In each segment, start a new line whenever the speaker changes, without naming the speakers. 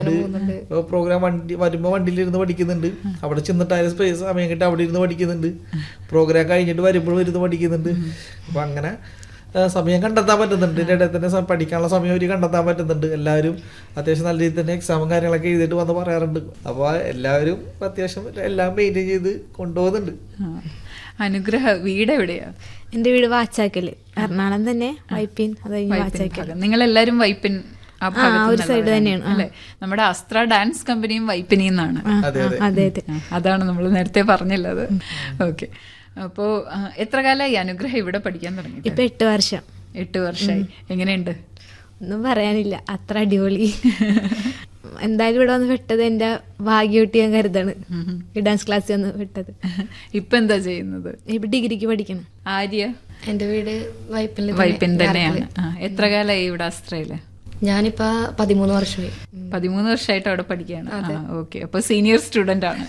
Programme വണ്ടി വരുമ്പോ വണ്ടിയിലിരുന്ന് പഠിക്കുന്നുണ്ട് അവിടെ ചെന്നിട്ടായാലും സ്പേസ് സമയം കിട്ടി അവിടെ ഇരുന്ന് പഠിക്കുന്നുണ്ട് പ്രോഗ്രാം കഴിഞ്ഞിട്ട് വരുമ്പോഴും ഇരുന്ന് പഠിക്കുന്നുണ്ട് അപ്പൊ അങ്ങനെ ആ, സമയം കണ്ടെത്താൻ പറ്റുന്നുണ്ട് ഇതിന്റെ ഇടയിൽ തന്നെ സ- പഠിക്കാനുള്ള സമയം ഒരു കണ്ടെത്താൻ പറ്റുന്നുണ്ട് എല്ലാവരും അത്യാവശ്യം നല്ല രീതിയിൽ തന്നെ എക്സാമും കാര്യങ്ങളൊക്കെ എഴുതിയിട്ട് വന്ന് പറയാറുണ്ട് അപ്പോൾ എല്ലാവരും അത്യാവശ്യം എല്ലാം മെയിൻറ്റെയിൻ ചെയ്ത് കൊണ്ടുപോകുന്നുണ്ട്
ആ. അനുഗ്രഹ വീട് എവിടെയാ
എന്റെ വീട് വാച്ചാക്കല് എറണാകുളം തന്നെ വൈപ്പിൻ അത് കഴിഞ്ഞ്
വൈപ്പിൻ
വാച്ചാക്കൽ
ഭാഗം നിങ്ങൾ എല്ലാരും വൈപ്പിൻ ആ
ആ,
ഭാഗത്ത്
ഒരു side
നിന്നുള്ളവരാണ്.
തന്നെയാണ്. ആ.
അല്ലേ നമ്മുടെ അസ്ത്ര ഡാൻസ് കമ്പനിയും വൈപ്പിനിയിൽ നിന്നാണ്
അതെ അതെ
അതെ അതെ
ആ, അതാണ് നമ്മൾ നേരത്തെ പറഞ്ഞില്ലത് ഓക്കെ അപ്പോ ആ, എത്ര കാലമായി അനുഗ്രഹം ഇവിടെ പഠിക്കാൻ തുടങ്ങി
ഇപ്പൊ എട്ട് വർഷം
എട്ട് വർഷമായി എങ്ങനെയുണ്ട്
ഒന്നും പറയാനില്ല അത്ര അടിപൊളി എന്തായാലും ഇവിടെ വന്ന് വിട്ടത് എന്റെ ഭാഗ്യമായിട്ട് ഞാൻ കരുതാണ് ഈ ഡാൻസ് ക്ലാസ്സിൽ വന്ന് വിട്ടത്
ഇപ്പൊ എന്താ ചെയ്യുന്നത്
ഇപ്പൊ ഡിഗ്രിക്ക് പഠിക്കണം
ആര്യ
എന്റെ വീട് വൈപ്പിൽ
വൈപ്പിൻ തന്നെയാണ് ആ, എത്ര കാലമായി ഇവിടെ അസ്ത്രയില്
ഞാനിപ്പോ പതിമൂന്ന് വർഷമായി
പതിമൂന്ന് വർഷമായിട്ട് അവിടെ പഠിക്കുകയാണ് ഓക്കെ അപ്പൊ സീനിയർ സ്റ്റുഡന്റ് ആണ്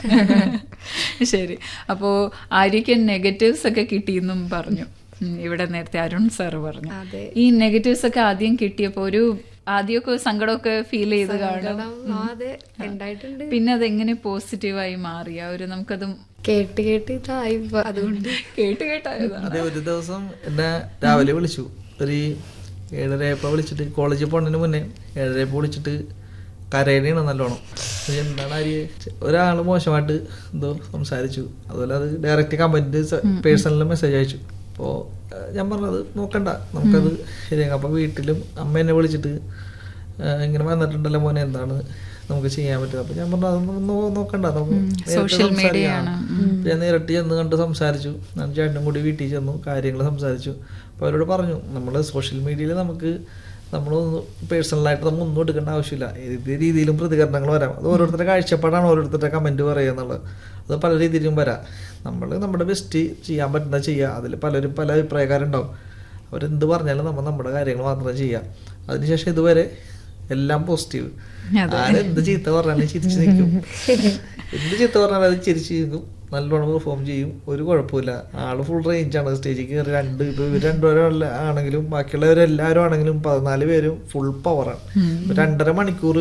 ശരി അപ്പോ ആര്യക്ക് നെഗറ്റീവ്സ് ഒക്കെ കിട്ടിയെന്നും പറഞ്ഞു ഉം, ഇവിടെ നേരത്തെ അരുൺ സാറ് പറഞ്ഞു
അതെ.
ഈ നെഗറ്റീവ്സ് ഒക്കെ ആദ്യം കിട്ടിയപ്പോ ഒരു ആദ്യമൊക്കെ സങ്കടമൊക്കെ ഫീൽ ചെയ്ത് കാണും
ആ, അതെ ഉണ്ടായിട്ടുണ്ട്
പിന്നെ അതെങ്ങനെ പോസിറ്റീവായി മാറി ആ ഒരു നമുക്കത്
കേട്ട് കേട്ട് ഇതായി ഇപ്പൊ അതുകൊണ്ട്
കേട്ട് കേട്ടായതാണ്
അതെ ഒരു ദിവസം എന്നെ രാവിലെ വിളിച്ചു ഒരു ഏഴരയപ്പോൾ വിളിച്ചിട്ട് കോളേജിൽ പോണതിന് മുന്നേ ഏഴരയപ്പോൾ വിളിച്ചിട്ട് കരയണയാണ് നല്ലോണം അപ്പൊ എന്താണ് ആര്യ ഒരാൾ മോശമായിട്ട് എന്തോ സംസാരിച്ചു അതുപോലെ അത് ഡയറക്റ്റ് കമന്റ് പേഴ്സണലിൽ മെസ്സേജ് അയച്ചു അപ്പോൾ ഞാൻ പറഞ്ഞത് നോക്കണ്ട നമുക്കത് ശരിയാക്കാം അപ്പോൾ വീട്ടിലും അമ്മ എന്നെ വിളിച്ചിട്ട് ആ, ഇങ്ങനെ വന്നിട്ടുണ്ടല്ലോ മോനെ എന്താണ് നമുക്ക് ചെയ്യാൻ പറ്റുന്നത് അപ്പൊ ഞാൻ പറഞ്ഞു അതൊന്നും നോ- നോക്കണ്ട നമുക്ക് നേരിട്ട്
social media
സംസാരിക്കാം.
ആണ്.
അപ്പൊ ഞാൻ നേരിട്ട് ചെന്ന് കണ്ട് സംസാരിച്ചു ഞാൻ ചേട്ടനും കൂടി വീട്ടിൽ ചെന്നു കാര്യങ്ങൾ സംസാരിച്ചു അപ്പോൾ അവരോട് പറഞ്ഞു നമ്മൾ സോഷ്യൽ മീഡിയയിൽ നമുക്ക് നമ്മളൊന്ന് പേഴ്സണലായിട്ട് നമ്മൾ ഒന്നും എടുക്കേണ്ട ആവശ്യമില്ല ഏത് രീതിയിലും പ്രതികരണങ്ങൾ വരാം അത് ഓരോരുത്തരുടെ കാഴ്ചപ്പാടാണ് ഓരോരുത്തരുടെ കമൻറ്റ് പറയുക എന്നുള്ളത് അത് പല രീതിയിലും വരാം നമ്മൾ നമ്മുടെ ബെസ്റ്റ് ചെയ്യാൻ പറ്റുന്ന ചെയ്യുക അതിൽ പലരും പല അഭിപ്രായക്കാരുണ്ടാവും അവരെന്ത് പറഞ്ഞാലും നമ്മൾ നമ്മുടെ കാര്യങ്ങൾ മാത്രം ചെയ്യുക അതിനുശേഷം ഇതുവരെ എല്ലാം പോസിറ്റീവ് ആരെന്ത് ചീത്ത പറഞ്ഞാലും ചിരിച്ചു നിൽക്കും എന്ത് ചീത്ത പറഞ്ഞാലും അത് ചിരിച്ചു നിൽക്കും നല്ലോണം പെർഫോം ചെയ്യും ഒരു കുഴപ്പമില്ല ആള് ഫുൾ റേഞ്ചാണ് സ്റ്റേജിൽ കയറി രണ്ട് ഇപ്പൊ ഇവർ രണ്ടുപേരും ആണെങ്കിലും ബാക്കിയുള്ളവരെല്ലാവരും ആണെങ്കിലും പതിനാല് പേരും ഫുൾ പവറാണ് രണ്ടര മണിക്കൂർ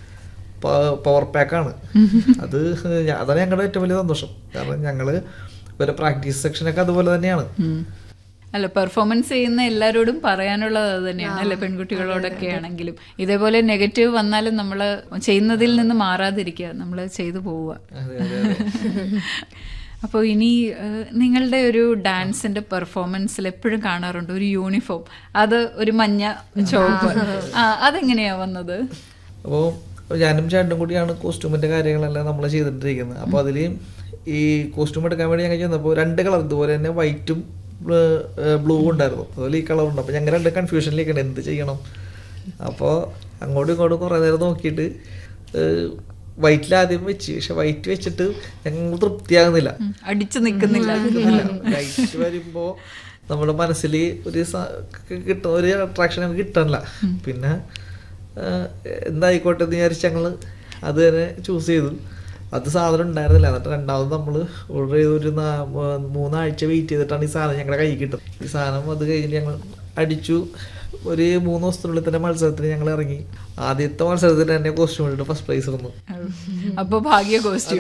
പവർ പാക്കാണ് അത് ഞാ- അതാണ് ഞങ്ങളുടെ ഏറ്റവും വലിയ സന്തോഷം കാരണം ഞങ്ങള് ഇവരെ പ്രാക്ടീസ് സെക്ഷനൊക്കെ അതുപോലെ തന്നെയാണ്
ഉം. അല്ല പെർഫോമൻസ് ചെയ്യുന്ന എല്ലാരോടും പറയാനുള്ളത് അത് തന്നെയാണ് അല്ലെ പെൺകുട്ടികളോടൊക്കെ ആണെങ്കിലും ഇതേപോലെ നെഗറ്റീവ് വന്നാലും നമ്മൾ ചെയ്യുന്നതിൽ നിന്ന് മാറാതിരിക്കുക നമ്മൾ ചെയ്തു പോവുക
അതെ അതെ അതെ
അപ്പോൾ ഇനി ഏഹ്, നിങ്ങളുടെ ഒരു ഡാൻസിന്റെ പെർഫോമൻസിൽ എപ്പോഴും കാണാറുണ്ട് ഒരു യൂണിഫോം അത് ഒരു മഞ്ഞ ചുവപ്പ് ആ അതെങ്ങനെയാ വന്നത്
അപ്പോൾ ഞാനും ചേട്ടനും കൂടിയാണ് കോസ്റ്റ്യൂമിന്റെ കാര്യങ്ങളെല്ലാം നമ്മൾ ചെയ്തിട്ടിരിക്കുന്നത് അപ്പോൾ അതിൽ ഈ കോസ്റ്റ്യൂം എടുക്കാൻ വേണ്ടി ഞങ്ങൾ ചെന്നപ്പോൾ രണ്ട് കളർ ഇതുപോലെ തന്നെ വൈറ്റും ബ്ലൂ ഉണ്ടായിരുന്നു അതുപോലെ ഈ കളർ ഉണ്ട് അപ്പോൾ ഞങ്ങൾ രണ്ട് കൺഫ്യൂഷനിലേക്കാണ് എന്ത് ചെയ്യണം അപ്പോൾ അങ്ങോട്ടും ഇങ്ങോട്ടും കുറേ നേരം നോക്കിയിട്ട് വൈറ്റിൽ ആദ്യം വെച്ച് പക്ഷെ വൈറ്റ് വെച്ചിട്ട് ഞങ്ങൾ തൃപ്തിയാകുന്നില്ല
ഉം, അടിച്ചു നിൽക്കുന്നില്ല
വൈറ്റ് വരുമ്പോ നമ്മുടെ മനസ്സിൽ ഒരു സ- ക- കിട്ടുന്ന ഒരു അട്രാക്ഷൻ നമുക്ക് കിട്ടണില്ല പിന്നെ ആ, എന്തായിക്കോട്ടെ എന്ന് വിചാരിച്ച് ഞങ്ങള് അത് തന്നെ ചൂസ് ചെയ്തു അത് സാധനം ഉണ്ടായിരുന്നില്ല എന്നിട്ട് രണ്ടാമത് നമ്മൾ ഓർഡർ ചെയ്ത് ഒരു നാ- മൂ- മൂന്നാഴ്ച വെയിറ്റ് ചെയ്തിട്ടാണ് ഈ സാധനം ഞങ്ങളുടെ കയ്യിൽ കിട്ടുന്നത് ഈ സാധനം അത് കഴിഞ്ഞ് ഞങ്ങൾ അടിച്ചു ഒരു മൂന്ന് ദിവസത്തിനുള്ളിൽ തന്നെ മത്സരത്തിന് ഞങ്ങൾ ഇറങ്ങി ആദ്യത്തെ മത്സരത്തിന് തന്നെ കോസ്റ്റ്യൂം ഇട്ടിട്ട് ഫസ്റ്റ് പ്രൈസ് ഇരുന്നു
അപ്പൊ ഭാഗ്യ കോസ്റ്റ്യൂം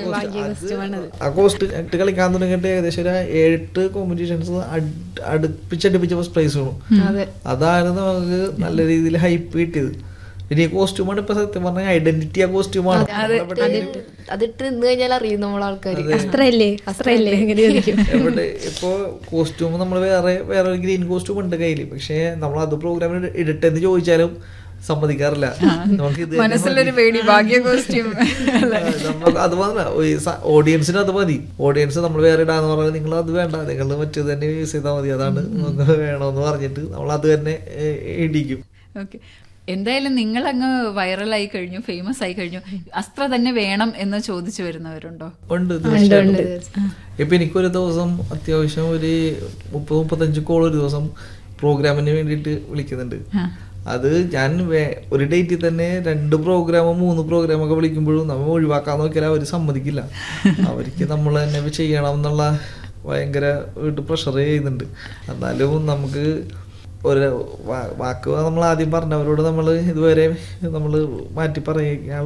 ആ കോസ്റ്റ് ഇട്ട് കളിക്കാൻ തുടങ്ങിയിട്ട് ഏകദേശം ഒരു ഏഴെട്ട് കോമ്പറ്റീഷൻസ് അടുപ്പിച്ചടുപ്പിച്ച് ഫസ്റ്റ് പ്രൈസ് വീണു
അതെ
അതായിരുന്നു നമുക്ക് നല്ല രീതിയിൽ ഹൈപ്പ് കിട്ടിയത് പിന്നെ ഈ കോസ്റ്റ്യൂമാണ് ഇപ്പൊ സത്യം പറഞ്ഞാൽ ഐഡന്റിറ്റി ആ കോസ്റ്റ്യൂമാണ്
അതിട്ട് അതിട്ട് നിന്ന് കഴിഞ്ഞാൽ അറിയും നമ്മളെ ആൾക്കാർ
അസ്ത്രല്ലേ അസ്ത്രല്ലേ എങ്ങനെ ചോദിക്കും
എവിടെ ഇപ്പോ കോസ്റ്റ്യൂം നമ്മൾ വേറെ വേറെ ഒരു ഗ്രീൻ കോസ്റ്റ്യൂം ഉണ്ട് കയ്യിൽ പക്ഷേ നമ്മൾ അത് പ്രോഗ്രാമിൽ ഇടട്ടെന്ന് ചോദിച്ചാലും സമ്മതിക്കാറില്ല നമുക്ക് ഇത് തന്നെ
മനസ്സിലൊരു പേടി ഭാഗ്യ കോസ്റ്റ്യൂം
നമുക്ക് അത് മാത്രമല്ല ഓഡിയൻസിന് അത് മതി ഓഡിയൻസ് നമ്മൾ വേറെ ഇടാന്ന് പറഞ്ഞാൽ നിങ്ങൾ അത് വേണ്ട നിങ്ങൾ മറ്റേത് തന്നെ യൂസ് ചെയ്താൽ മതി അതാണ് നമുക്ക് വേണമെന്ന് പറഞ്ഞിട്ട് നമ്മൾ അത് തന്നെ ഏ, ഇടിക്കും
ഓക്കെ എന്തായാലും നിങ്ങൾ അങ്ങ് വൈറലായി കഴിഞ്ഞു ഫേമസ് ആയി കഴിഞ്ഞു അസ്ത്ര തന്നെ വേണം എന്ന് ചോദിച്ചു വരുന്നവരുണ്ടോ
ഉണ്ട് തീർച്ചയായിട്ടും ഇപ്പൊ എനിക്കൊരു ദിവസം അത്യാവശ്യം ഒരു മുപ്പത് മുപ്പത്തഞ്ച് കോൾ ഒരു ദിവസം പ്രോഗ്രാമിന് വേണ്ടിയിട്ട് വിളിക്കുന്നുണ്ട് അത് ഞാൻ വേ- ഒരു ഡേറ്റിൽ തന്നെ രണ്ട് പ്രോഗ്രാമോ മൂന്ന് പ്രോഗ്രാമോ ഒക്കെ വിളിക്കുമ്പോഴും നമ്മൾ ഒഴിവാക്കാൻ നോക്കിയാൽ അവർ സമ്മതിക്കില്ല അവർക്ക് നമ്മൾ തന്നെ ഇത് ചെയ്യണം എന്നുള്ള ഭയങ്കര പ്രഷർ ചെയ്യുന്നുണ്ട് എന്നാലും നമുക്ക് ഒരു വാ- വാക്ക് നമ്മൾ ആദ്യം പറഞ്ഞവരോട് നമ്മൾ ഇതുവരെ നമ്മൾ മാറ്റി പറയാൻ